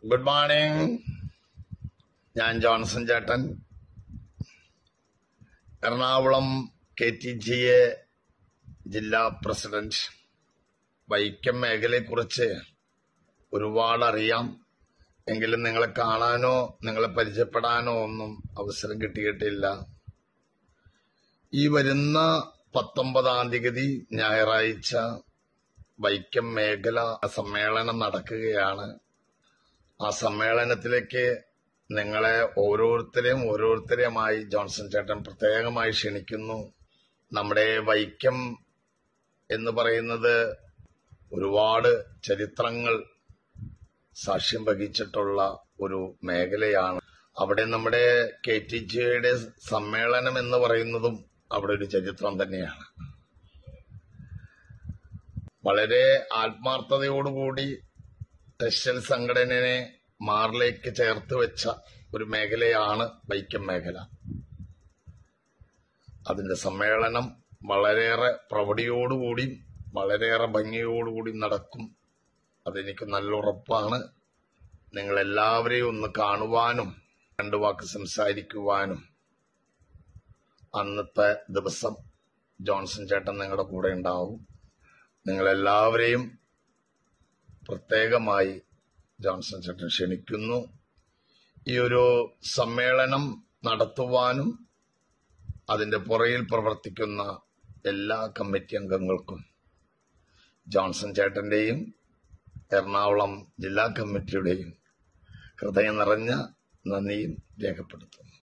good morning ഞാൻ ജോൺസൺ ചേട്ടൻ Ernakulam K T G A ജില്ലാ പ്രസിഡന്റ് വൈക്കം മേഖലയെക്കുറിച്ച് ഒരുപാട് അറിയാം എങ്കിലും നിങ്ങളെ കാണാനോ നിങ്ങളെ പരിചയപ്പെടാനോ ഒന്നും അവസരം കിട്ടിയിട്ടില്ല ഈ വരുന്ന പത്തൊമ്പതാം തീയതി ഞായറാഴ്ച വൈക്കം മേഖല സമ്മേളനം നടക്കുകയാണ് ആ സമ്മേളനത്തിലേക്ക് നിങ്ങളെ ഓരോരുത്തരെയും ഓരോരുത്തരെയുമായി ജോൺസൺ ചേട്ടൻ പ്രത്യേകമായി ക്ഷണിക്കുന്നു നമ്മുടെ വൈക്കം എന്ന് പറയുന്നത് ഒരുപാട് ചരിത്രങ്ങൾ സാക്ഷ്യം വഹിച്ചിട്ടുള്ള ഒരു മേഖലയാണ് അവിടെ നമ്മുടെ കെ ടി ജിയുടെ സമ്മേളനം എന്ന് പറയുന്നതും അവിടെ ഒരു ചരിത്രം തന്നെയാണ് വളരെ ആത്മാർത്ഥതയോടുകൂടി ടെക്സ്റ്റൈൽ സംഘടനയെ മാറിലേക്ക് ചേർത്ത് വെച്ച ഒരു മേഖലയാണ് വൈക്കം മേഖല അതിന്റെ സമ്മേളനം വളരെയേറെ പ്രൗഢിയോടുകൂടി വളരെയേറെ ഭംഗിയോടുകൂടി നടക്കും അതെനിക്ക് നല്ല ഉറപ്പാണ് നിങ്ങൾ എല്ലാവരെയും ഒന്ന് കാണുവാനും രണ്ടു വാക്ക് സംസാരിക്കുവാനും അന്നത്തെ ദിവസം ജോൺസൺ ചേട്ടൻ നിങ്ങളുടെ കൂടെ ഉണ്ടാവും നിങ്ങളെല്ലാവരെയും പ്രത്യേകമായി ജോൺസൺ ചേട്ടൻ ക്ഷണിക്കുന്നു ഈ ഒരു സമ്മേളനം നടത്തുവാനും അതിന്റെ പുറയിൽ പ്രവർത്തിക്കുന്ന എല്ലാ കമ്മിറ്റി അംഗങ്ങൾക്കും ജോൺസൺ ചേട്ടന്റെയും എറണാകുളം ജില്ലാ കമ്മിറ്റിയുടെയും ഹൃദയം നിറഞ്ഞ നന്ദിയും രേഖപ്പെടുത്തുന്നു